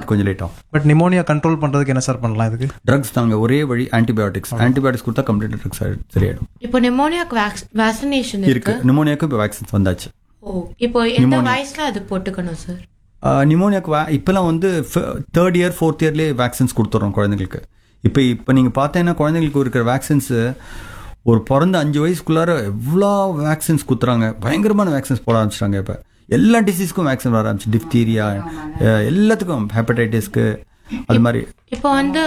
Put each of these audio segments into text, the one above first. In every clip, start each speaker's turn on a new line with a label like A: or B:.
A: கொஞ்சம் லேட் ஆகும்
B: but pneumonia control பண்றதுக்கு என்ன சார் பண்ணலாம் இதுக்கு
A: ட்ரக்ஸ் தாங்க ஒரே வழி ஆன்டிபயோட்டிக்ஸ் ஆன்டிபயோட்டிக்ஸ் கொடுத்தா கம்ப்ளீட் ட்ரக்ஸ் சரியாயிடும்
C: இப்போ நிமோனியாக்கு வேக்சினேஷன் இருக்கு
A: இருக்கு நிமோனியாக்கு இப்போ வேக்சின்ஸ் வந்தாச்சு
C: ஓ இப்போ எந்த வயசுல அது போட்டுக்கணும் சார்
A: நிமோனியாக்கு வே இப்போலாம் வந்து தேர்ட் இயர் ஃபோர்த் இயர்லேயே வேக்சின்ஸ் கொடுத்துட்றோம் குழந்தைங்களுக்கு இப்போ இப்போ நீங்கள் பார்த்தீங்கன்னா குழந்தைங்களுக்கு இருக்கிற வேக்சின்ஸு ஒரு பிறந்த அஞ்சு வயசுக்குள்ளார எவ்வளோ வேக்சின்ஸ் குத்துறாங்க பயங்கரமான வேக்சின்ஸ் போட ஆரம்பிச்சிட்டாங்க இப்போ எல்லா டிசீஸ்க்கும் வேக்சின் வர ஆரம்பிச்சு டிப்தீரியா எல்லாத்துக்கும் ஹெப்படைட்டிஸ்க்கு அது மாதிரி
C: இப்போ வந்து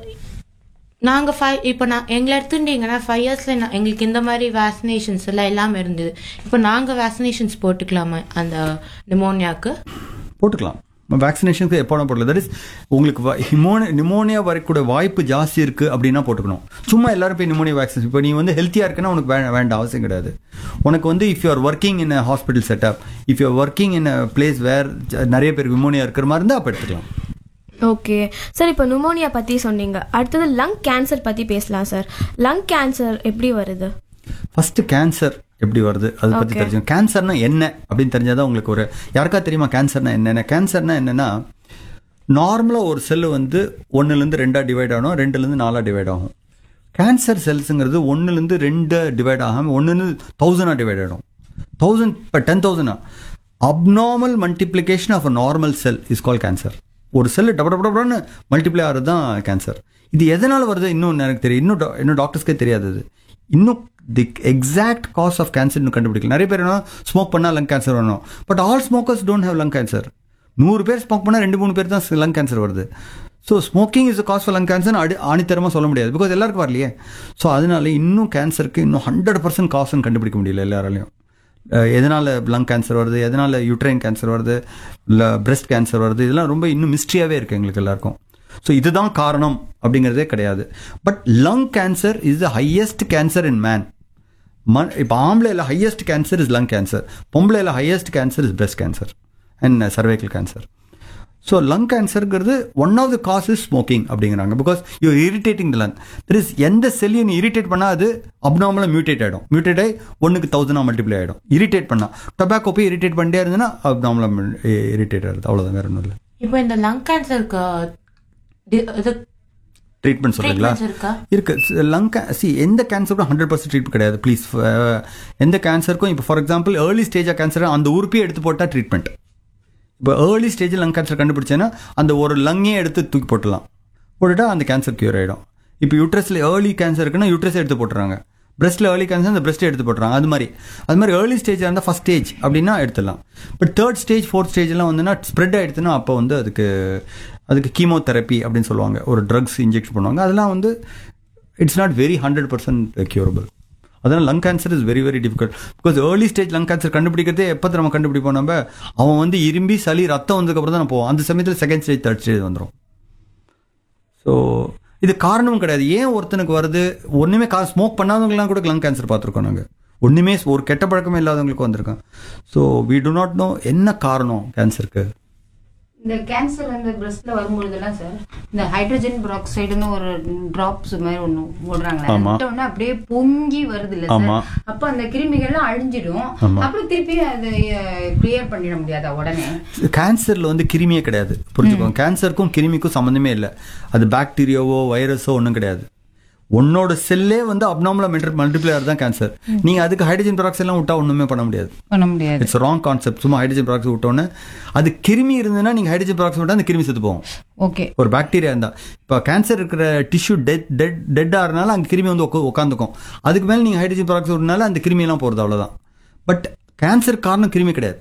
C: நாங்க ஃபைவ் இப்போ நான் எங்களை எடுத்துட்டீங்கன்னா ஃபைவ் இயர்ஸ்ல எங்களுக்கு இந்த மாதிரி வேக்சினேஷன்ஸ் எல்லாம் இல்லாம இருந்தது இப்போ நாங்க வேக்சினேஷன்ஸ் போட்டுக்கலாமா அந்த நிமோனியாக்கு
A: போட்டுக்கலாம் வேக்சினேஷனுக்கு எப்போ போடல தட் இஸ் உங்களுக்கு நிமோனியா நிமோனியா வரக்கூடிய வாய்ப்பு ஜாஸ்தி இருக்குது அப்படின்னா போட்டுக்கணும் சும்மா எல்லாரும் போய் நிமோனியா வேக்சின் இப்போ நீ வந்து ஹெல்த்தியாக இருக்குன்னா உனக்கு வே வேண்டாம் அவசியம் கிடையாது உனக்கு வந்து if you are working in hospital setup if you are working in place where நிறைய பேருக்கு நிமோனியா இருக்கிற மாதிரி இருந்தால் அப்போ எடுத்துக்கலாம்
D: ஓகே சார் இப்போ நுமோனியா பற்றி சொன்னீங்க அடுத்தது லங் கேன்சர் பற்றி பேசலாம் சார் லங் கேன்சர் எப்படி வருது
A: ஃபர்ஸ்ட் கேன்சர் எப்படி வருது அதை பற்றி தெரிஞ்சுக்கணும் கேன்சர்னா என்ன அப்படின்னு தெரிஞ்சாதான் உங்களுக்கு ஒரு யாருக்கா தெரியுமா கேன்சர்னா என்னென்ன கேன்சர்னா என்னன்னா நார்மலாக ஒரு செல்லு வந்து ஒன்றுலேருந்து ரெண்டாக டிவைட் ஆகணும் ரெண்டுலேருந்து நாலாக டிவைட் ஆகும் கேன்சர் செல்ஸுங்கிறது ஒன்றுலேருந்து ரெண்டு டிவைட் ஆகாமல் ஒன்றுலேருந்து தௌசண்டாக டிவைட் ஆகிடும் தௌசண்ட் இப்போ டென் தௌசண்டா abnormal multiplication of a normal cell is call cancer ஒரு செல்லு டப டப டபன்னு மல்டிப்ளை ஆகிறது தான் கேன்சர் இது எதனால் வருது இன்னும் எனக்கு தெரியும் இன்னும் doc- இன்னும் டாக்டர்ஸ்க்கே தெரியாது இது இன்னும் the exact cause of cancer இன்னும் கண்டுபிடிக்கல நிறைய பேர் என்ன ஸ்மோக் பண்ணால் லங் கேன்சர் வரணும் but all smokers don't have lung cancer நூறு பேர் ஸ்மோக் பண்ணால் ரெண்டு மூணு பேர் தான் லங் கேன்சர் வருது so smoking is cause for lung cancer அடி ஆணித்தரமாக சொல்ல முடியாது பிகாஸ் எல்லாருக்கும் வரலையே ஸோ அதனால இன்னும் கேன்சருக்கு இன்னும் ஹண்ட்ரட் பர்சன்ட் காசுன்னு கண்டுபிடிக்க முடியல எல்லாராலையும் அஹ் எதனால லங் கேன்சர் வருது எதனால யூட்ரைன் கேன்சர் வருது இல்லை பிரஸ்ட் கேன்சர் வருது இதெல்லாம் ரொம்ப இன்னும் மிஸ்ட்ரியாகவே இருக்குது எங்களுக்கு எல்லாருக்கும் ஸோ இதுதான் காரணம் அப்படிங்கிறதே கிடையாது but lung cancer is the highest cancer in man மண் இப்போ ஆம்பளையில் highest cancer is lung cancer பொம்பளையில் highest cancer is breast cancer and cervical cancer so lung கேன்சருங்கிறது one of the cause is smoking அப்படிங்கிறாங்க because you irritating the lung there is எந்த செல்லையும் நீ irritate பண்ணால் அது அப்நார்மலாக மியூட்டேட் ஆகிடும் மியூட்டேட் ஆகி ஒன்றுக்கு தௌசண்டாக மல்டிப்ளை ஆகிடும் இரிட்டேட் பண்ணால் டொபாக்கோ போய் இரிட்டேட் பண்ணிட்டே இருந்ததுன்னா அப்நார்மலாக இரிட்டேட் ஆகுது அவ்வளோதான் வேற ஒன்றும் இல்லை
C: இப்போ இந்த லங் கேன்சருக்கு இது
A: ட்ரீட்மெண்ட் சொல்றீங்களா
C: ட்ரீட்மெண்ட்ஸ் இருக்கா
A: இருக்கு லங் சி எந்த கேன்சருக்கும் ஹண்ட்ரட் பர்சன்ட் ட்ரீட்மெண்ட் கிடையாது ப்ளீஸ் எந்த கேன்சருக்கும் இப்போ for example early stage of cancer அந்த உறுப்பையே எடுத்து போட்டால் ட்ரீட்மெண்ட் இப்போ ஏர்லி ஸ்டேஜில் லங் கேன்சர் கண்டுபிடிச்சேன்னா அந்த ஒரு லங்கையே எடுத்து தூக்கி போட்டுடலாம் போட்டுட்டா அந்த கேன்சர் கியூர் ஆகிடும் இப்போ யூட்ரஸில் ஏர்லி கேன்சர் இருக்குன்னா யூட்ரஸே எடுத்து போட்டுறாங்க பிரஸ்ட்டில் ஏர்லி கேன்சர் அந்த பிரஸ்ட்டை எடுத்து போட்டுறாங்க அது மாதிரி அது மாதிரி ஏர்லி ஸ்டேஜாக இருந்தால் ஃபஸ்ட் ஸ்டேஜ் அப்படின்னா எடுத்துடலாம் பட் தேர்ட் ஸ்டேஜ் ஃபோர்த் ஸ்டேஜ்லாம் வந்துன்னா ஸ்ப்ரெட் ஆகிடுச்சுன்னா அப்போ வந்து அதுக்கு அதுக்கு கீமோதெரப்பி அப்படின்னு சொல்லுவாங்க ஒரு ட்ரக்ஸ் இன்ஜெக்ட் பண்ணுவாங்க அதெல்லாம் வந்து it's not very hundred percent curable அதனால் lung cancer is very very difficult because early stage lung cancer கண்டுபிடிக்கிறதே எப்போ நம்ம கண்டுபிடிப்போம் நம்ம அவன் வந்து இரும்பி சளி ரத்தம் வந்ததுக்கப்புறம் தான் நம்ம போவோம் அந்த சமயத்தில் செகண்ட் ஸ்டேஜ் தேர்ட் ஸ்டேஜ் வந்துடும் ஸோ இது காரணமும் கிடையாது ஏன் ஒருத்தனுக்கு வருது ஒன்றுமே கா ஸ்மோக் பண்ணாதவங்கலாம் கூட லங் கேன்சர் பார்த்துருக்கோம் நாங்கள் ஒன்றுமே ஒரு கெட்ட பழக்கமே இல்லாதவங்களுக்கு வந்திருக்கோம் so we do not know என்ன காரணம் கேன்சருக்கு
E: இந்த கேன்சர் அந்த பிரஸ்ட்ல வரும்பொழுதெல்லாம் சார் இந்த ஹைட்ரஜன் பெராக்சைடுன்னு ஒரு டிராப்ஸ் மாதிரி ஒண்ணு போடுறாங்க
A: ஆமா.
E: உடனே அப்படியே பொங்கி வருது இல்ல
A: ஆமா.
E: சார் அப்ப அந்த கிருமிகள்லாம் அழிஞ்சிடும்
A: ஆமா.
E: அப்புறம் திருப்பி அதை கிளியர் பண்ணிட முடியாதா உடனே
A: கேன்சரில் வந்து கிருமியே கிடையாது புரிஞ்சுக்கோங்க கேன்சருக்கும் கிருமிக்கும் சம்மந்தமே இல்லை அது பாக்டீரியாவோ வைரஸோ ஒன்றும் கிடையாது உன்னோட செல்லே வந்து அப்நார்மலா மல்டிப்ளையர் தான் கேன்சர் நீங்க அதுக்கு ஹைட்ரஜன் பெராக்சைட் எல்லாம் விட்டா ஒண்ணுமே பண்ண முடியாது
E: பண்ண முடியாது
A: இட்ஸ் ராங் கான்செப்ட் சும்மா ஹைட்ரஜன் பெராக்சைட் விட்டோன்னே அது கிருமி இருந்ததுன்னா நீங்க ஹைட்ரஜன் பெராக்சைட் விட்டா அந்த கிருமி செத்து போகும்
E: ஓகே
A: ஒரு பாக்டீரியா இருந்தா இப்போ கேன்சர் இருக்கிற டிஷ்யூ டெட் டெட் டெட் ஆகிறனால அங்கே கிருமி வந்து உட்கா உட்காந்துக்கும் அதுக்கு மேலே நீங்கள் ஹைட்ரஜன் பெராக்சைட் விட்டனால அந்த கிருமியெல்லாம் போகிறது அவ்வளோதான் பட் கேன்சர் காரணம் கிருமி கிடையாது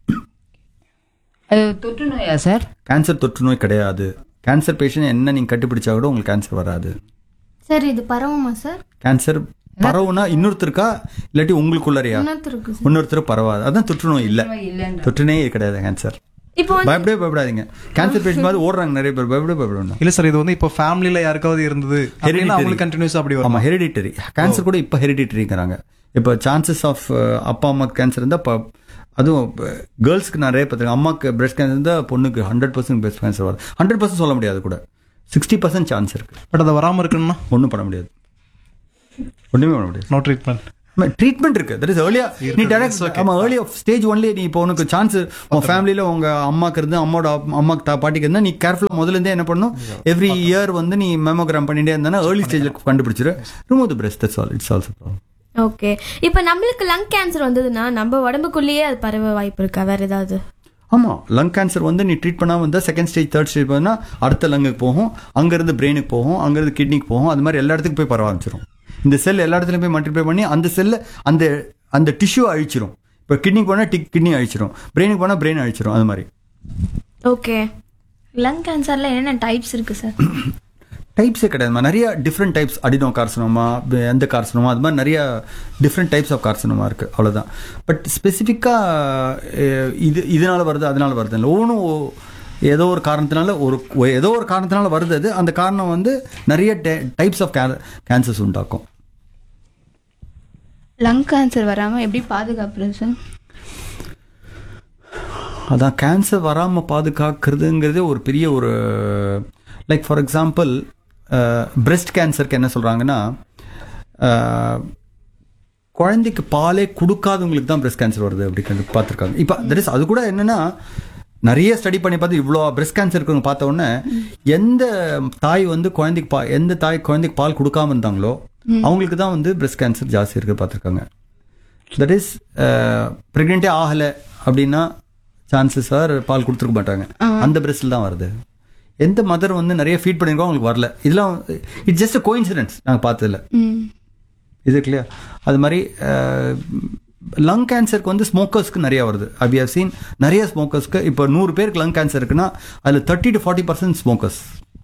E: அது தொற்று நோயா சார்
A: கேன்சர் தொற்று நோய் கிடையாது கேன்சர் பேஷண்ட் என்ன நீங்கள் கண்டுபிடிச்சா கூட உங்களுக்கு கேன்சர் வராது
D: சார் இது பரவுமா சார்
A: கேன்சர் பரவுனா இன்னொருத்தருக்கா இல்லாட்டி உங்களுக்குள்ளறையா
D: இன்னொருத்தருக்கு சார்
A: இன்னொருத்தர் பரவாது அதான் தொற்று நோய் இல்லை
E: இல்லைன்ற
A: தொற்றுனே கிடையாது கேன்சர்
D: இப்போ வந்து
A: பயப்படவே பயப்படாதீங்க கேன்சர் பேஷண்ட் மாதிரி ஓடுறாங்க நிறைய பேர் பயப்படவே பயப்படணும்
B: இல்ல சார் இது வந்து இப்போ ஃபேமிலில யாருக்காவது இருந்தது அப்படின்னா அவங்களுக்கு கண்டினியூஸ் அப்படி வரும்
A: ஆமா ஹெரிடிட்டரி கேன்சர் கூட இப்போ ஹெரிடிட்டரிங்கிறாங்க இப்போ சான்சஸ் ஆஃப் அப்பா அம்மா கேன்சர் இருந்தால் இப்போ அதுவும் கேர்ள்ஸ்க்கு நிறைய பார்த்துருக்கேன் அம்மாக்கு பிரஸ்ட் கேன்சர் இருந்தால் பொண்ணுக்கு ஹண்ட்ரட் பர்சன்ட் பிரஸ்ட் கேன்சர் வரும் ஹண்ட்ரட் பர்சன்ட் சொல்ல முடியாது கூட சிக்ஸ்டி பர்சன்ட் சான்ஸ் இருக்கு
B: பட் அது வராம இருக்குன்னா
A: ஒன்றும் பண்ண முடியாது ஒன்றுமே பண்ண முடியாது
B: நோ ட்ரீட்மெண்ட்
A: ட்ரீட்மெண்ட் இருக்கு தட் இஸ் ஏர்லியா நீ டைரக்ட் ஆமா ஏர்லி ஆஃப் ஸ்டேஜ் ஒன்லி நீ இப்போ உனக்கு சான்ஸ் உன் ஃபேமிலியில உங்க அம்மாக்கு இருந்து அம்மாவோட அப்- அம்மாக்கு தா- பாட்டிக்கு இருந்தா நீ கேர்ஃபுல்லா முதல்ல இருந்தே என்ன பண்ணணும் எவ்ரி இயர் வந்து நீ மெமோகிராம் பண்ணிட்டே இருந்தா ஏர்லி ஸ்டேஜ்ல கண்டுபிடிச்சிரு remove the breast that's all it's also problem
D: okay இப்போ நம்மளுக்கு லங் கேன்சர் வந்ததுன்னா நம்ம உடம்புக்குள்ளேயே அது பரவ வாய்ப்பு இருக்கா வேற ஏதாவது
A: ஆமா லங் கேன்சர் வந்து நீ ட்ரீட் பண்ணாம வந்தா செகண்ட் ஸ்டேஜ் தேர்ட் ஸ்டேஜ் போனா அடுத்த லங்குக்கு போகும் அங்க இருந்து பிரெயினுக்கு போகும் அங்க இருந்து கிட்னிக்கு போகும் அது மாதிரி எல்லா இடத்துக்கும் போய் பரவ ஆரம்பிச்சிடும் இந்த செல் எல்லா இடத்துலயும் போய் மல்டிப்ளை பண்ணி அந்த செல்ல அந்த அந்த டிஷ்யூ அழிச்சிரும் இப்போ கிட்னிக்கு போனா டிக் கிட்னி அழிச்சிரும் பிரெயினுக்கு போனா பிரெயின் அழிச்சிரும் அது மாதிரி
D: ஓகே
F: லங் கேன்சர்ல என்னென்ன டைப்ஸ் இருக்கு சார்
A: டைப்ஸே கிடையாதுமா நிறைய டிஃப்ரெண்ட் டைப்ஸ் அடினோ கார்சனோமா எந்த கார்சனோமா அது மாதிரி நிறைய டிஃப்ரெண்ட் டைப்ஸ் ஆஃப் கார்சனோமா இருக்கு அவ்வளவுதான் பட் ஸ்பெசிஃபிக்காக இது இதனால வருது அதனால வருது இல்லை ஒவ்வொன்றும் ஒ- ஏதோ ஒரு காரணத்தினால ஒரு ஒ- ஏதோ ஒரு காரணத்தினால வருது அது அந்த காரணம் வந்து நிறைய டைப்ஸ் ஆஃப் கேன்சர்ஸ் உண்டாக்கும்
F: லங் கேன்சர் வராம எப்படி பாதுகாப்புறது சார்
A: அதான் கேன்சர் வராமல் பாதுகாக்கிறதுங்கிறதே ஒரு பெரிய ஒரு லைக் ஃபார் எக்ஸாம்பிள் பிரஸ்ட் கேன்சருக்கு என்ன சொல்கிறாங்கன்னா குழந்தைக்கு பாலே கொடுக்காதவங்களுக்கு தான் பிரஸ்ட் கேன்சர் வருது அப்படி பார்த்துருக்காங்க இப்போ தட் இஸ் அது கூட என்னன்னா நிறைய ஸ்டடி பண்ணி பார்த்து இவ்வளோ பிரஸ்ட் கேன்சர் இருக்கிறவங்க பார்த்த உடனே எந்த தாய் வந்து குழந்தைக்கு பா எந்த தாய் குழந்தைக்கு பால் கொடுக்காம இருந்தாங்களோ அவங்களுக்கு தான் வந்து பிரஸ்ட் கேன்சர் ஜாஸ்தி இருக்கு பார்த்துருக்காங்க தட் இஸ் ப்ரெக்னென்ட்டே ஆகலை அப்படின்னா சான்சஸ் ஆர் பால் கொடுத்துருக்க மாட்டாங்க அந்த பிரஸ்டில் தான் வருது எந்த மதர் வந்து நிறைய ஃபீட் பண்ணியிருக்கோம் அவங்களுக்கு வரல இதெல்லாம் இட்ஸ் ஜஸ்ட் கோ இன்சிடென்ட்ஸ் நாங்கள் பார்த்ததில்ல இது கிளியர் அது மாதிரி லங் கேன்சருக்கு வந்து ஸ்மோக்கர்ஸ்க்கு நிறைய வருது அபி ஹவ் சீன் நிறைய ஸ்மோக்கர்ஸ்க்கு இப்போ நூறு பேருக்கு லங் கேன்சர் இருக்குன்னா அதில் thirty to forty percent smokers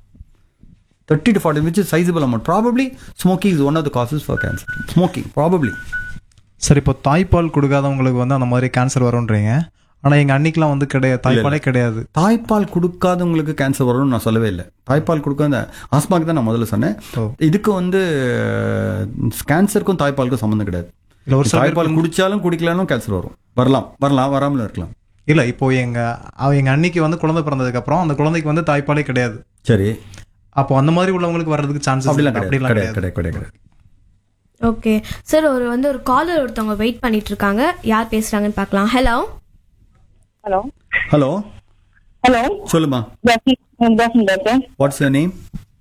A: thirty to forty which sizable amount probably smoking is one of the causes for cancer smoking probably
B: sir இப்போ தாய்ப்பால் கொடுக்காதவங்களுக்கு வந்து அந்த மாதிரி கேன்சர் வரும்ன்றீங்க ஆனா எங்க அன்னைக்கெல்லாம் வந்து கிடையாது தாய்ப்பாலே கிடையாது
A: தாய்ப்பால் கொடுக்காதவங்களுக்கு கேன்சர் வரும்னு நான் சொல்லவே இல்லை தாய்ப்பால் கொடுக்காத ஆஸ்மாக்கு தான் நான் முதல்ல சொன்னேன்
B: ஓ.
A: இதுக்கு வந்து கேன்சருக்கும் தாய்ப்பாலுக்கும் சம்மந்தம் கிடையாது
B: இல்ல ஒரு சில
A: தாய்ப்பால் குடிச்சாலும் குடிக்கலாலும் கேன்சர் வரும் வரலாம் வரலாம் வராமலும் இருக்கலாம்
B: இல்ல இப்போ எங்க அவ- எங்க அன்னைக்கு வந்து குழந்தை பிறந்ததுக்கு அப்புறம் அந்த குழந்தைக்கு வந்து தாய்ப்பாலே கிடையாது
A: சரி
B: அப்போ அந்த மாதிரி உள்ளவங்களுக்கு வர்றதுக்கு சான்சஸ்
A: அப்படிலாம் கிடையாது
B: அப்படிலாம்
A: கிடையாது
B: கிடையாது
A: கிடையாது கிடையாது
D: ஓகே சார் ஒரு வந்து ஒரு காலர் ஒருத்தவங்க வெயிட் பண்ணிட்டு இருக்காங்க யார் பேசுறாங்கன்னு பார்க்கலாம் ஹலோ
G: ஹலோ
A: ஹலோ
G: ஹலோ
A: சொல்லுமா
G: Dasan doctor
A: what's your name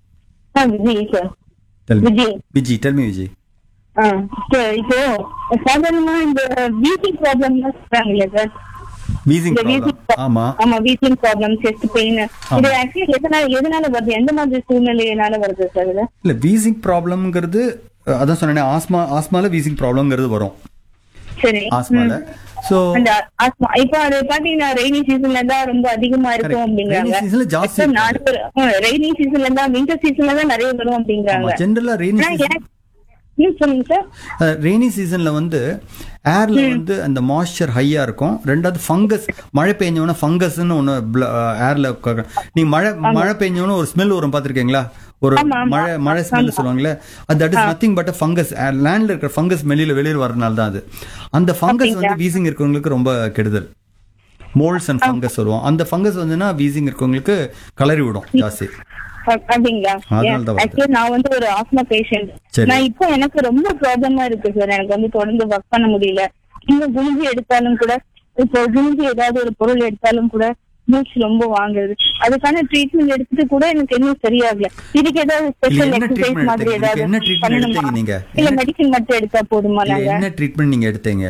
G: ஆ Vijay sir
A: tell me
G: Vijay
A: Viji tell me Viji
G: ஆ சார் இப்போ சாதாரணமா இந்த வீசிங் ப்ராப்ளம் சொல்றாங்க சார்
A: வீசிங்
G: இந்த wheezing pro-
A: ஆமா
G: ஆமா வீசிங் ப்ராப்ளம் செஸ்ட் பெயின் இது ஆக்சுவலி எதனால எதனால வருது எந்த மாதிரி சூழ்நிலையினால வருது சார் இது
A: இல்ல வீசிங் ப்ராப்ளம்ங்கிறது அஹ், அதான் சொன்னேனே ஆஸ்மா ஆஸ்மால வீசிங் ப்ராப்ளம்ங்கிறது வரும்
G: சரி
A: ஆஸ்மால சோ
G: அந்த ஆஸ்மா இப்போ அது பாத்தீங்கன்னா ரெய்னி சீசன்ல தான் ரொம்ப அதிகமா இருக்கும்
A: Correct.
G: அப்படிங்கிறாங்க
A: Rainy season ல ஜாஸ்தி
G: இப்ப
A: இருக்காது.
G: நாலு ரெய்னி சீசன்ல தான் விண்டர் சீசன்ல தான் நிறைய வரும் அப்படிங்கிறாங்க
A: ஜென்ரலா ரெய்னி
G: ஆனா எனக்கு- ம், சொல்லுங்க சார்
A: ரெய்னி சீசன்ல வந்து ஏர்ல வந்து அந்த மாய்ஸ்சர் ஹையா இருக்கும் ரெண்டாவது ஃபங்கஸ் மழை பெஞ்சவொன்னே ஃபங்கஸ்னு ஒன்று ஏர்ல நீங்க மழை மழை பெஞ்சவொன்னே ஒரு ஸ்மெல் வரும் பார்த்திருக்கீங்களா ஒரு மழை மழை ஸ்மெல் சொல்லுவாங்களே அது that is nothing but fungus லேண்ட்ல இருக்கிற ஃபங்கஸ் வெளியில வெளியில வரனால தான் அது அந்த ஃபங்கஸ் வந்து வீசிங் இருக்கிறவங்களுக்கு ரொம்ப கெடுதல் மோல்ஸ் அண்ட் ஃபங்கஸ் சொல்லுவோம் அந்த ஃபங்கஸ் வந்துன்னா வீசிங் இருக்கவங்களுக்கு கலரி விடும் ஜாஸ்தி
G: அப்~ அப்படிங்களா
A: அதனால தான் வருது.
G: ஆக்சுவலி நான் வந்து ஒரு ஆஸ்மா பேஷண்ட்
A: சரி.
G: நான் இப்போ எனக்கு ரொம்ப ப்ராப்ளமா இருக்கு சார் எனக்கு வந்து தொடர்ந்து ஒர்க் பண்ண முடியல இன்னும் குனிஞ்சு எடுத்தாலும் கூட இப்போ குனிஞ்சு ஏதாவது ஒரு பொருள் எடுத்தாலும் கூட மூச்சு ரொம்ப வாங்குது அதுக்கான ட்ரீட்மெண்ட் எடுத்துட்டு கூட எனக்கு இன்னும் சரியாகல இதுக்கு ஏதாவது ஸ்பெஷல்
A: என்ன
G: எக்ஸசைஸ்
A: treatment
G: மாதிரி
A: எடுத்தீங்க?
G: ஏதாவது
A: என்ன treatment
G: பண்ணணுமா
A: எடுத்தீங்க நீங்க?
G: இல்ல
A: என்ன-
G: மெடிசின் மட்டும் எடுத்தா போதுமா
A: இல்ல,
G: நாங்க
A: என்ன ட்ரீட்மெண்ட் நீங்க எடுத்தீங்க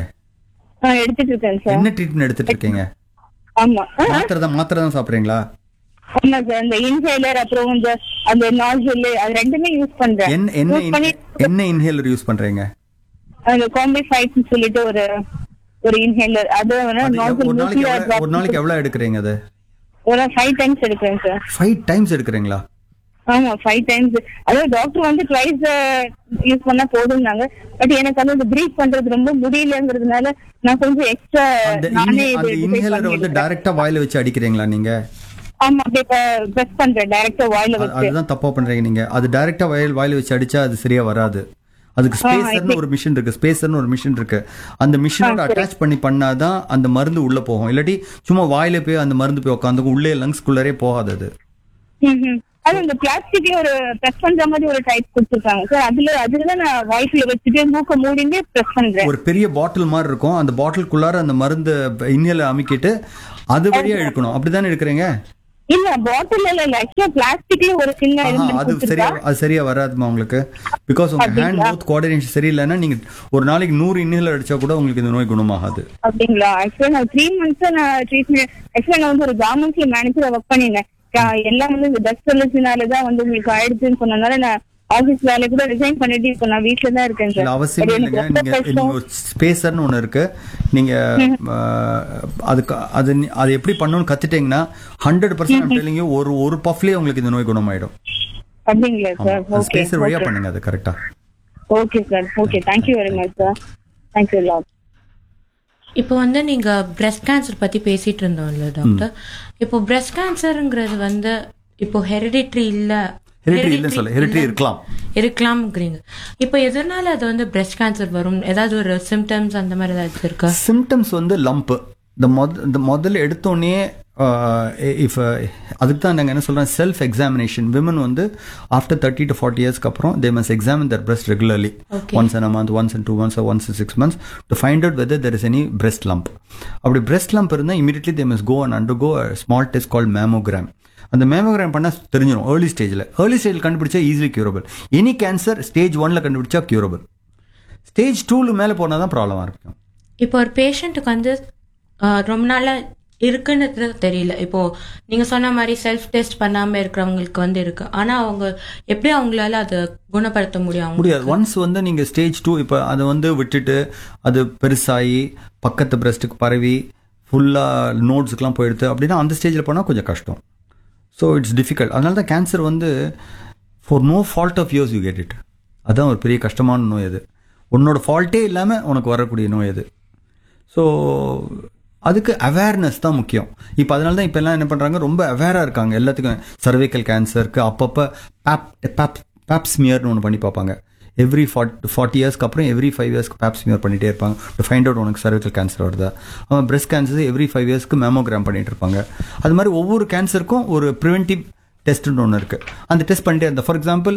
G: ஆ, எடுத்துட்டு இருக்கேன் சார்
A: என்ன ட்ரீட்மெண்ட் எடுத்துட்டு இருக்கீங்க
G: ஆமா ஆ,
A: மாத்திரை தான் மாத்திரை தான் சாப்பிடுறீங்களா
G: ஆமா சார் இந்த இன்ஹேலர் அப்புறம் இந்த அந்த நாஸ்டல் அது ரெண்டுமே யூஸ் பண்றேன்
A: என்ன என்ன
G: யூஸ் பண்ணி
A: inha- என்ன இன்ஹேலர் யூஸ் பண்றீங்க
G: அந்த காம்பி ஃபைட்னு சொல்லிட்டு ஒரு ஒரு இன்ஹேலர் அது
A: அது எவ்- ஒரு நாளைக்கு எவ்வளவு- ஒரு நாளைக்கு எவ்வளவு எடுக்கிறீங்க அது
G: ஒரு ஃபைவ் டைம்ஸ் எடுக்கிறேன் சார்
A: ஃபைவ் டைம்ஸ் எடுக்கிறீங்களா
G: ஆமா ஃபைவ் டைம்ஸ் அதாவது டாக்டர் வந்து ட்வைஸ் யூஸ் பண்ணா போதும்னாங்க பட் எனக்கு வந்து அந்த பிரீத் பண்றது ரொம்ப முடியலங்கிறதுனால நான் கொஞ்சம் எக்ஸ்ட்ரா
A: அந்த
G: நானே
A: inha- அந்த இன்ஹேலரை வந்து டைரக்டா வாயில வச்சு அடிக்கிறீங்களா நீங்க
G: ஆமா அப்படியே ப்ரெஸ் பண்றேன் டைரக்டா வாயில
A: அது-
G: வச்சு
A: அதுதான் தப்பா பண்றீங்க நீங்க அது டைரக்டா வாயில் வாயில வச்சு அடிச்சா அது சரியா வராது அதுக்கு ஸ்பேசர்னு ஒரு மிஷின் இருக்கு ஸ்பேசர்னு ஒரு மிஷின் இருக்கு அந்த மிஷினோட அட்டாச் பண்ணி பண்ணாதான் அந்த மருந்து உள்ள போகும் இல்லாட்டி சும்மா வாயில போய் அந்த மருந்து போய் உட்காந்து உள்ளே லங்ஸ்குள்ளரே போகாது அது
G: ம்ஹும். அது இந்த பிளாஸ்டிக்ல ஒரு பிரஸ் பண்ற மாதிரி ஒரு டைப் கொடுத்துருக்காங்க சார் அதுல அதுல நான் வாய்ஸ்ல வச்சுட்டு மூக்க மூடிட்டு பிரஸ் பண்றேன்
A: ஒரு பெரிய பாட்டில் மாதிரி இருக்கும் அந்த பாட்டிலுக்குள்ளார அந்த மருந்து இன்னியல அமுக்கிட்டு அது வழியா இழுக்கணும் அப்படிதானே எடுக்கிறீங்க
G: இல்ல பாட்டில் இல்ல இல்ல ஆக்சுவலா பிளாஸ்டிக்ல ஒரு சின்ன
A: ஆஹா,
G: element
A: அது சரியா
G: கொடுத்திருக்கா.
A: அது சரியா வராதுமா உங்களுக்கு பிகாஸ் உங்க ஹேண்ட் மவுத் கோஆர்டினேஷன் சரியில்லைன்னா நீங்க ஒரு நாளைக்கு நூறு இன்னியல் அடிச்சா கூட உங்களுக்கு இந்த நோய் குணமாகாது
G: அப்படிங்களா ஆக்சுவலா நான் த்ரீ மந்த்ஸ் நான் ட்ரீட்மெண்ட் ஆக்சுவலா நான் வந்து ஒரு கார்மெண்ட்ஸ்ல மேனேஜர் ஒர்க் பண்ணிருந்தேன் ஆஹ் எல்லாம் வந்து இந்த டஸ்ட் தான் வந்து உங்களுக்கு ஆயிடுச்சுன்னு சொன்னதுனால நான் ஆபீஸ் வேலையை கூட ரிசைன் பண்ணிட்டு இப்போ நான் வீட்ல தான் இருக்கேன்
A: இல்ல
G: சார்
A: அவசியம்
G: எனக்கு
A: இல்லைங்க
G: ரொம்ப
A: நீங்க
G: கஷ்டம்.
A: நீங்க ஒரு ஸ்பேசர்னு ஒன்று இருக்கு நீங்க ஆஹ், அதுக்கு அது நீ- அது எப்படி பண்ணணும்னு கத்துட்டீங்கன்னா ஹண்ட்ரட் பர்சன்ட் ஒரு ஒரு பஃப்லயே உங்களுக்கு இந்த நோய் குணமாயிடும்
G: அப்படிங்களா சார் ஓகே
A: ஸ்பேசர் வழியா பண்ணுங்க அது கரெக்டா
G: okay sir okay thank you very much sir thank you lot
C: இப்போ வந்து நீங்க பிரஸ்ட் கேன்சர் பத்தி பேசிட்டு இருந்தோம்ல டாக்டர் இப்போ பிரஸ்ட் கேன்சர்ங்கிறது வந்து இப்போ ஹெரிடிட்ரி இல்ல
A: ஹெரிட்ரி இல்லைன்னு சொல்ல ஹெரிட்ரி இருக்கலாம்
C: இருக்கலாம்ங்கிறீங்க இப்போ எதனால அது வந்து பிரஸ்ட் கேன்சர் வரும் ஏதாவது ஒரு சிம்டம்ஸ் அந்த மாதிரி ஏதாச்சும் இருக்கா
A: சிம்டம்ஸ் வந்து லம்ப் இந்த மொத இந்த முதல்ல எடுத்தோடனே இஃப் அதுக்கு தான் நாங்கள் என்ன சொல்கிறோம் செல்ஃப் எக்ஸாமினேஷன் விமன் வந்து ஆஃப்டர் தேர்ட்டி டு ஃபார்ட்டி இயர்ஸ்க்கு அப்புறம் they must examine their breast regularly once an month once and two months once six months to find out whether there is any breast lump அப்படி breast lump இருந்தால் immediately they must go and undergo small test call mammogram அந்த mammogram பண்ணால் தெரிஞ்சிடும் early ஸ்டேஜில் early ஸ்டேஜில் கண்டுபிடிச்சா easily curable any cancer stage ஒன்ல கண்டுபிடிச்சா கியூரபிள் ஸ்டேஜ் டூவில் மேலே போனால் தான் ப்ராப்ளமாக இருக்கும்
C: இப்போ ஒரு பேஷண்ட்டுக்கு வந்து ஆஹ், ரொம்ப நாளா இருக்குன்னு தெரியல இப்போ நீங்க சொன்ன மாதிரி செல்ஃப் டெஸ்ட் பண்ணாம இருக்கிறவங்களுக்கு வந்து இருக்கு ஆனா அவங்க எப்படி அவங்களால அதை குணப்படுத்த முடியும் அவங்க
A: முடியாது ஒன்ஸ் வந்து நீங்கள் ஸ்டேஜ் டூ இப்போ அதை வந்து விட்டுட்டு அது பெருசாகி பக்கத்து பிரஸ்ட்டுக்கு பரவி ஃபுல்லாக நோட்ஸுக்கெலாம் போயிடுது அப்படின்னா அந்த ஸ்டேஜில் போனால் கொஞ்சம் கஷ்டம் ஸோ இட்ஸ் டிஃபிகல்ட் அதனால தான் கேன்சர் வந்து for no fault of yours you get it அதுதான் ஒரு பெரிய கஷ்டமான நோய் அது உன்னோட ஃபால்ட்டே இல்லாமல் உனக்கு வரக்கூடிய நோய் அது ஸோ அதுக்கு அவேர்னஸ் தான் முக்கியம் இப்போ அதனால தான் இப்போ எல்லாம் என்ன பண்ணுறாங்க ரொம்ப அவேராக இருக்காங்க எல்லாத்துக்கும் சர்வைக்கல் கேன்சருக்கு அப்பப்போ பேப் பேப் பேப்ஸ்மியர்னு ஒன்று பண்ணி பார்ப்பாங்க எவ்ரி ஃபார்ட் ஃபார்ட்டி இயர்ஸ்க்கு அப்புறம் எவ்ரி ஃபைவ் இயர்ஸ்க்கு பேப்ஸ்மியர் பண்ணிகிட்டே இருப்பாங்க டு ஃபைண்ட் அவுட் உனக்கு சர்வைக்கல் கேன்சர் வருதா அவன் பிரஸ்ட் கேன்சர் எவ்ரி ஃபைவ் இயர்ஸ்க்கு மேமோகிராம் பண்ணிட்டு இருப்பாங்க அது மாதிரி ஒவ்வொரு கேன்சருக்கும் ஒரு ப்ரிவென்டிவ் டெஸ்ட்னு ஒன்று இருக்கு அந்த டெஸ்ட் பண்ணிட்டே இருந்தா ஃபார் எக்ஸாம்பிள்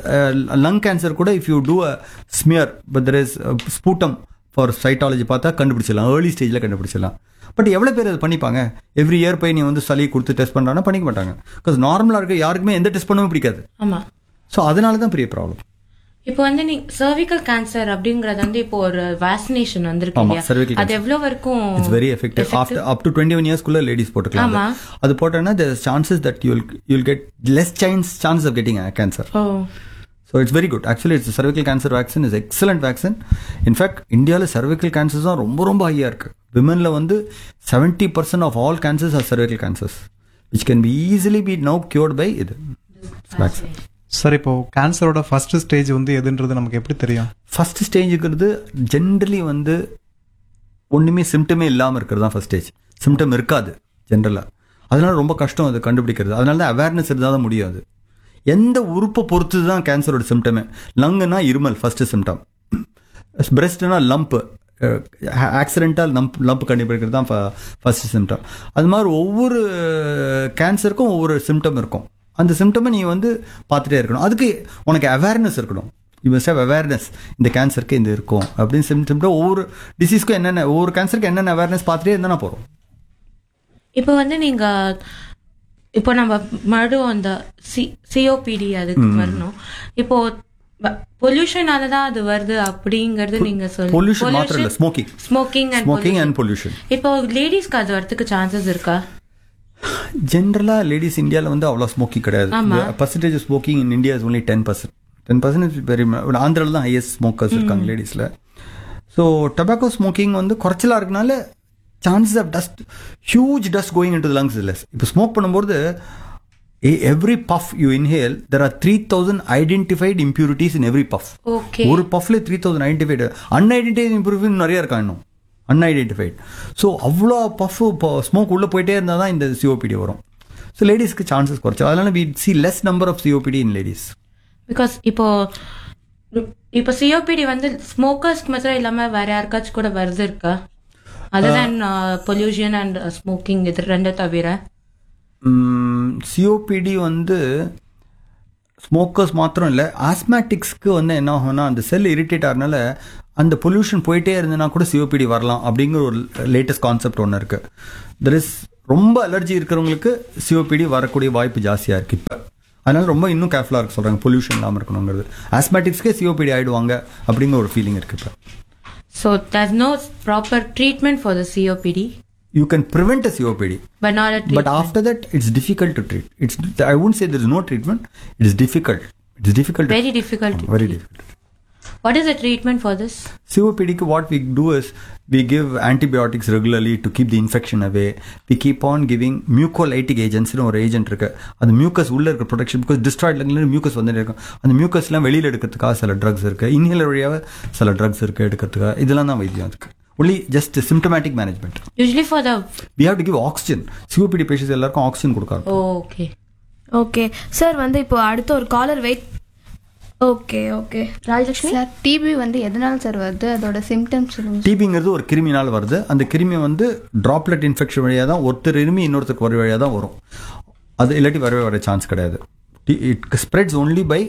A: லங் கேன்சர் கூட if you do a smear but there is sputum for cytology பார்த்தா கண்டுபிடிச்சிடலாம் ஏர்லி ஸ்டேஜில் கண்டுபிடிச்சிடலாம் பட் எவ்வளோ பேர் அது பண்ணிப்பாங்க எவ்ரி இயர் போய் நீ வந்து சளி கொடுத்து டெஸ்ட் பண்ணுறாங்கன்னா பண்ணிக்க மாட்டாங்க பிகாஸ் நார்மலாக இருக்க யாருக்குமே எந்த டெஸ்ட் பண்ணவும் பிடிக்காது
C: ஆமா
A: ஸோ அதனால தான் பெரிய ப்ராப்ளம்
C: இப்போ வந்து நீங்க சர்விக்கல் கேன்சர் அப்படிங்கறது வந்து இப்போ ஒரு வேக்சினேஷன் வந்திருக்கு
A: ஆமா,
C: இல்லையா
A: cervical
C: அது எவ்வளவு வரைக்கும்
A: it's very effective after up to twenty one இயர்ஸ்க்குள்ள லேடிஸ் போட்டுக்கலாம்
C: ஆமா.
A: அது. அது போட்டோன்னா the chances that you'll you'll get less chance chance of getting cancer
C: oh
A: so it's very good actually it's cervical cancer vaccine is excellent vaccine in fact இந்தியாவில் cervical cancers தான் ரொம்ப ரொம்ப ஹையாக இருக்கு விமனில் வந்து seventy percent of all cancers are cervical cancers which can be easily be now cured by இது vaccine
B: sir இப்போ கேன்சரோட ஃபர்ஸ்ட் ஸ்டேஜ் வந்து எதுன்றது நமக்கு எப்படி தெரியும்
A: ஃபர்ஸ்ட் ஸ்டேஜுங்கிறது ஜென்ரலி வந்து ஒன்றுமே சிம்டமே இல்லாமல் இருக்கிறது தான் ஃபர்ஸ்ட் ஸ்டேஜ் சிம்டம் இருக்காது ஜென்ரலாக அதனால ரொம்ப கஷ்டம் அது கண்டுபிடிக்கிறது அதனால தான் அவேர்னஸ் இருந்தால் தான் முடியும் அது எந்த உறுப்பை பொறுத்து தான் கேன்சரோட சிம்டமே லங்குனா இருமல் ஃபர்ஸ்ட் சிம்டம் பிரெஸ்ட்னா லம்ப் ஆக்சிடென்டால் லம்ப் லம்ப் கண்டுபிடிக்கிறது தான் ஃபர்ஸ்ட் சிம்டம் அது மாதிரி ஒவ்வொரு கேன்சருக்கும் ஒவ்வொரு சிம்டம் இருக்கும் அந்த சிம்டமை நீ வந்து பார்த்துட்டே இருக்கணும் அதுக்கு உனக்கு அவேர்னஸ் இருக்கணும் யூ மஸ்ட் ஹவ் அவேர்னஸ் இந்த கேன்சருக்கு இந்த இருக்கும் அப்படின்னு சிம்டம் ஒவ்வொரு டிசீஸ்க்கும் என்னென்ன ஒவ்வொரு கேன்சருக்கு என்னென்ன அவேர்னஸ் பார்த்துட்டே இருந்தால் போகிறோம்
C: இப்போ வந்து நீங்க இப்போ நம்ம மறுபடியும் அந்த சி சிஓபிடி அதுக்கு வரணும் இப்போ பொல்யூஷனால தான் அது வருது அப்படிங்கறது நீங்க
A: பொல்யூஷன் மாத்திரம் இல்லை smoking
C: smoking and
A: smoking and pollution
C: இப்போ லேடிஸ்க்கு அது வரதுக்கு சான்சஸ் இருக்கா
A: ஜென்ரலாக லேடிஸ் இந்தியாவில் வந்து அவ்வளோ ஸ்மோக்கிங் கிடையாது
C: ஆமா.
A: Percentage smoking in India is only ten percent ten percent very ஆந்திராவில் தான் ஹையஸ்ட் ஸ்மோக்கர்ஸ் இருக்காங்க லேடிஸில் ஸோ டொபாக்கோ ஸ்மோக்கிங் வந்து குறைச்சலாக இருக்கனால chances of dust huge dust going in to lungs இல்லை இப்போ ஸ்மோக் பண்ணும்போது every puff you inhale there are three thousand identified impurities in every puff
C: okay
A: ஒரு பஃப்ல three thousand identified unidentified improvement நிறைய இருக்கா இன்னும் அன்ஐடென்டிஃபைட் ஸோ அவ்வளோ puff இப்போ ஸ்மோக் உள்ளே போயிட்டே இருந்தால் தான் இந்த சிஓபிடி வரும் ஸோ லேடிஸ்க்கு சான்சஸ் குறைச்சு அதனால we see less number of COPD in ladies
C: because இப்போ இப்போ சிஓபிடி வந்து ஸ்மோக்கர்ஸ்க்கு மாத்திரம் இல்லாம வேற யாருக்காச்சும் கூட வருது இருக்கா அதுதான் பொல்யூஷன் அண்ட் ஸ்மோக்கிங் இது ரெண்டும் தவிர
A: சிஓபிடி வந்து ஸ்மோக்கர்ஸ் மாத்திரம் இல்லை ஆஸ்மேட்டிக்ஸ்க்கு வந்து என்ன ஆகும்னா அந்த செல் இரிட்டேட் ஆகிறனால அந்த பொல்யூஷன் போயிட்டே இருந்ததுன்னா கூட சிஓபிடி வரலாம் அப்படிங்கிற ஒரு லேட்டஸ்ட் கான்செப்ட் ஒன்று இருக்கு தெர் இஸ் ரொம்ப அலர்ஜி இருக்கிறவங்களுக்கு சிஓபிடி வரக்கூடிய வாய்ப்பு ஜாஸ்தியாக இருக்கு இப்போ அதனால ரொம்ப இன்னும் கேர்ஃபுல்லாக இருக்க சொல்கிறாங்க பொல்யூஷன் இல்லாமல் இருக்கணுங்கிறது ஆஸ்மேட்டிக்ஸ்க்கே சிஓபிடி ஆயிடுவாங்க அப்படிங்கிற ஒரு ஃபீலிங் இருக்கு இப்போ
C: So there's no proper treatment for the COPD,
A: you can prevent a COPD
C: but not a treatment.
A: But after that, it's difficult to treat. It's I wouldn't say there is no treatment. It is difficult. It is difficult. to-
C: Very difficult to
A: Very
C: treat.
A: difficult.
C: What is the treatment for this?
A: COPD, க்கு what we do is we give antibiotics regularly to keep the infection away. We keep on giving mucolytic agents னு ஒரு agent இருக்கு அந்த mucus உள்ள இருக்க protection because destroyed mucus வந்துட்டே இருக்கும் அந்த மியூக்கஸ்லாம் வெளியில் எடுக்கிறதுக்காக சில ட்ரக்ஸ் இருக்கு இன்ஹேலர் வழியாக சில ட்ரக்ஸ் இருக்கு எடுக்கிறதுக்காக இதெல்லாம் தான் வைத்தியம் இருக்கு only just symptomatic management
C: Usually for the.
A: We have to give oxygen COPD patients எல்லாருக்கும் ஆக்சிஜன் கொடுக்காரு
C: Oh, okay.
D: ஓகே சார் வந்து இப்போ அடுத்த ஒரு caller wait okay okay Rajalakshmi
F: sir TB வந்து எதனால சார் வருது அதோட சிம்டம்ஸ் சொல்லுங்க
A: டிபிங்கிறது ஒரு கிருமினால் வருது அந்த கிருமி வந்து டிராப்லெட் இன்ஃபெக்ஷன் வழியாக தான் ஒருத்தர் இருமி இன்னொருத்தருக்கு வர வழியாக தான் வரும் அது இல்லாட்டி வரவே வர சான்ஸ் கிடையாது it spreads only by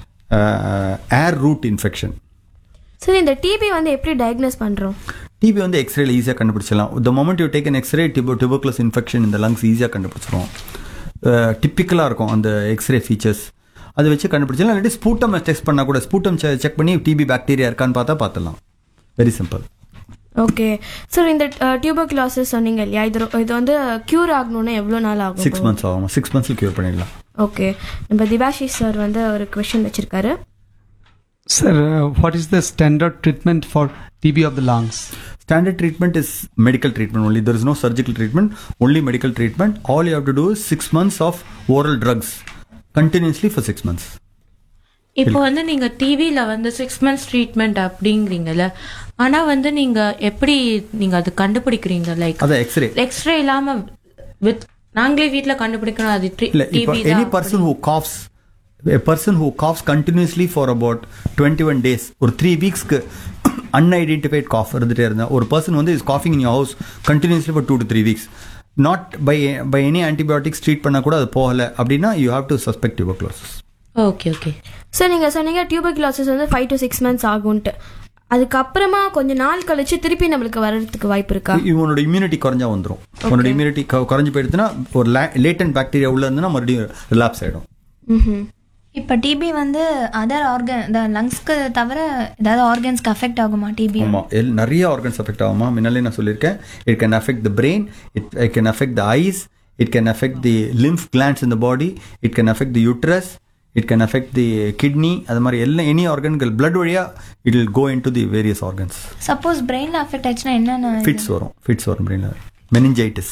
A: air route infection
D: sir இந்த டிபி வந்து எப்படி டயக்னோஸ் பண்றோம்
A: டிபி வந்து எக்ஸ்ரேல ஈஸியாக கண்டுபிடிச்சலாம் the moment you take an x-ray டிபோ டிபோக்லஸ் இன்ஃபெக்ஷன் இந்த லங்ஸ் ஈஸியாக கண்டுபிடிச்சிரும் டிப்பிக்கலாக இருக்கும் அந்த எக்ஸ்ரே ஃபீச்சர்ஸ் அதை வச்சு கண்டுபிடிச்சலாம் இல்லாட்டி ஸ்பூட்டம் டெஸ்ட் பண்ணால் கூட ஸ்பூட்டம் செக் பண்ணி டிபி பாக்டீரியா இருக்கான்னு பார்த்தா பார்த்துடலாம் வெரி சிம்பிள்
D: ஓகே சார் இந்த டியூபர் கிளாஸஸ் சொன்னீங்க இல்லையா இது ரொ- இது வந்து கியூர் ஆகணும்னா எவ்வளோ நாள் ஆகும்
A: சிக்ஸ் மந்த்ஸ் ஆகும் சிக்ஸ் மந்த்ஸில் க்யூர் பண்ணிடலாம்
D: ஓகே நம்ம திபாஷிஷ் சார் வந்து ஒரு கொஷின் வச்சிருக்காரு
H: Sir, uh, what is the standard treatment for TB of the lungs?
A: Standard treatment is medical treatment only. There is no surgical treatment, only medical treatment. All you have to do is six months of oral drugs continuously for six months.
C: இப்போ வந்து நீங்க டிவில வந்து six months treatment அப்படிங்கிறீங்கல்ல ஆனா வந்து நீங்க எப்படி நீங்க அது கண்டுபிடிக்கிறீங்க லைக்
A: அது எக்ஸ்ரே
C: எக்ஸ்ரே இல்லாம வித் நாங்களே வீட்ல கண்டுபிடிக்கணும் அது
A: இல்ல இப்போ
C: TB
A: any person who coughs a person who coughs continuously for about 21 days ஒரு த்ரீ வீக்ஸ்க்கு unidentified cough இருந்துட்டே இருந்தா ஒரு பர்சன் வந்து is coughing in your house continuously for two to three weeks not by by any antibiotics treat பண்ணா கூட அது போகல அப்படின்னா you have to suspect tuberculosis
C: okay okay
D: sir நீங்கள் சொன்னீங்க டியூபர் கிளாஸஸ் வந்து ஃபைவ் டு சிக்ஸ் மந்த்ஸ் ஆகும்ட்டு அதுக்கப்புறமா கொஞ்ச நாள் கழிச்சு திருப்பி நம்மளுக்கு வர்றதுக்கு வாய்ப்பு இருக்கா
A: இவனோட இம்யூனிட்டி குறைஞ்சா வந்துடும் உன்னோட இம்யூனிட்டி குறைஞ்சு போயிடுச்சுன்னா ஒரு லேட்டன் பாக்டீரியா உள்ள இருந்துன்னா மறுபடியும் ரிலாப்ஸ் ஆயிடும்
D: ம்ஹும்.
F: இப்போ டிபி வந்து அதர் ஆர்கன் இந்த லங்ஸ்க்கு தவிர ஏதாவது ஆர்கன்ஸ்க்கு அஃபெக்ட் ஆகுமா டிபி
A: ஆமா எல் நிறைய ஆர்கன்ஸ் அஃபெக்ட் ஆகுமா முன்னாலே நான் சொல்லியிருக்கேன் it can affect the brain it it can affect the eyes it can affect the lymph glands in the body it can affect the uterus it can affect the kidney அது மாதிரி எல்லாம் any ஆர்கன்கள் blood வழியா it will go in to the various organs
F: suppose பிரெயின்ல affect ஆச்சுன்னா என்னென்ன
A: fits வரும் fits வரும் பிரெயினில் மெனிஞ்சைட்டிஸ்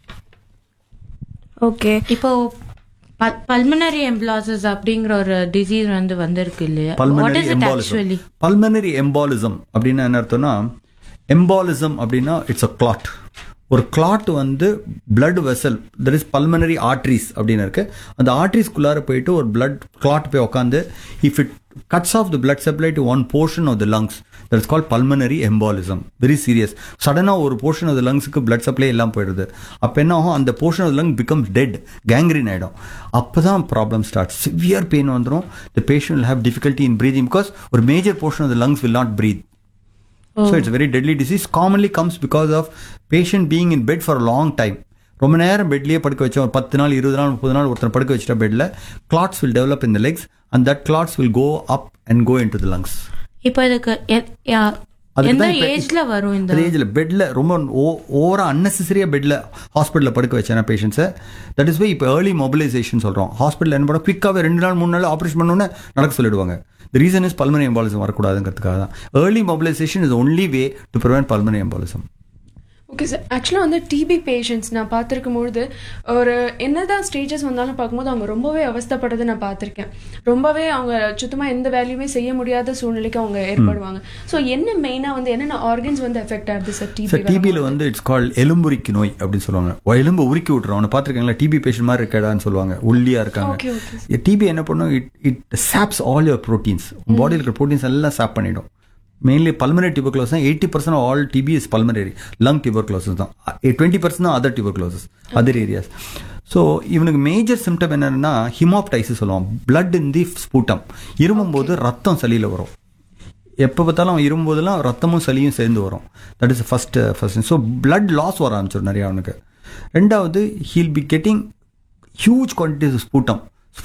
D: ஓகே
C: இப்போ பல்மனரி எம்ப்ளாசஸ் அப்படிங்கிற ஒரு டிசீஸ் வந்து வந்திருக்கு இல்லையா what
A: pulmonary
C: is it
A: embolism
C: actually
A: pulmonary embolism அப்படின்னா என்ன அர்த்தம்னா எம்பாலிசம் அப்படின்னா இட்ஸ் அ கிளாட் ஒரு கிளாட் வந்து blood vessel there is pulmonary arteries அப்படின்னு இருக்கு அந்த ஆர்ட்ரிஸ்குள்ளார போயிட்டு ஒரு பிளட் கிளாட் போய் உட்காந்து if it cuts off the blood supply to one portion of the lungs that is call pulmonary embolism very serious சடனாக ஒரு போர்ஷன் ஆஃப் த லங்ஸுக்கு பிளட் சப்ளை எல்லாம் போயிடுது அப்போ என்ன ஆகும் அந்த portion of the lung becomes dead gangrene ஆகிடும் அப்போ தான் ப்ராப்ளம் ஸ்டார்ட் சிவியர் பெயின் வந்துடும் the patient will have difficulty in breathing because ஒரு major portion of the lungs will not breathe so it's a very deadly disease commonly comes because of patient being in bed for a long time ரொம்ப நேரம் பெட்லயே படுக்க வச்சோம் ஒரு பத்து நாள் இருபது நாள் முப்பது நாள் ஒருத்தர் படுக்க வச்சுட்டா பெட்ல clots will develop in the legs and that clots will go up and go in to the lungs
C: இப்போ இதுக்கு எ- யா- எந்த ஏஜ்ல வரும் இந்த
A: அந்த ஏஜ்ல பெட்ல ரொம்ப ஓவரா அன்னெசரியா பெட்ல ஹாஸ்பிட்டல்ல படுக்க வச்சேன் பேஷண்ட்ஸை தட் இஸ் வை இப்போ ஏர்லி மொபிலைசேஷன் சொல்றோம் ஹாஸ்பிட்டல் என்ன பண்ண குவிக்காவே ரெண்டு நாள் மூணு நாள் ஆப்ரேஷன் பண்ணோன்னே நடக்க சொல்லிடுவாங்க the reason is pulmonary embolism வரக்கூடாதுங்கிறதுக்காக தான் early mobilisation is only way to prevent pulmonary embolism
I: okay sir ஆக்சுவலாக வந்து டிபி பேஷண்ட்ஸ் நான் பார்த்துருக்கும் பொழுது ஒரு என்னதான் ஸ்டேஜஸ் வந்தாலும் பார்க்கும்போது அவங்க ரொம்பவே அவஸ்தைப்படுறதை நான் பார்த்துருக்கேன் ரொம்பவே அவங்க சுத்தமாக எந்த வேலையுமே செய்ய முடியாத சூழ்நிலைக்கு அவங்க ஏற்படுவாங்க ஸோ என்ன மெயினாக வந்து என்னென்ன ஆர்கன்ஸ் வந்து எஃபெக்ட் ஆகுது சார்
A: சார்
I: டிபி
A: டிபியில் வந்து இட்ஸ் கால் எலும்புரிக்கு நோய் அப்படின்னு சொல்லுவாங்க ஒ- எலும்பு உருக்கி விட்டுரும் அவனை பார்த்துருக்காங்களா டிபி பேஷண்ட் மாதிரி இருக்கடான்னு சொல்லுவாங்க ஒல்லியா
I: Okay,
A: இருக்காங்க டிபி என்ன பண்ணும் it it saps all your proteins பாடியில் இருக்கிற ப்ரோட்டீன்ஸ் எல்லாம் சாப் பண்ணிடும் மெயின்லி பல்மனரி டியூபர்குலோஸ் தான் eighty percent all TB is pulmonary lung tuberculosis தான் டுவெண்ட்டி பர்சன்ட் தான் other tuberculosis other areas so இவனுக்கு மேஜர் சிம்டம் என்னன்னா ஹிமாப்டைசிஸ் சொல்லுவான் பிளட் இன் தி ஸ்பூட்டம் இருமும்போது ரத்தம் சளியில் வரும் எப்போ பார்த்தாலும் அவன் இரும்போதெல்லாம் ரத்தமும் சளியும் சேர்ந்து வரும் that is first first so blood loss வர ஆரம்பிச்சிடும் நிறைய அவனுக்கு ரெண்டாவது he'll be getting huge quantities sputum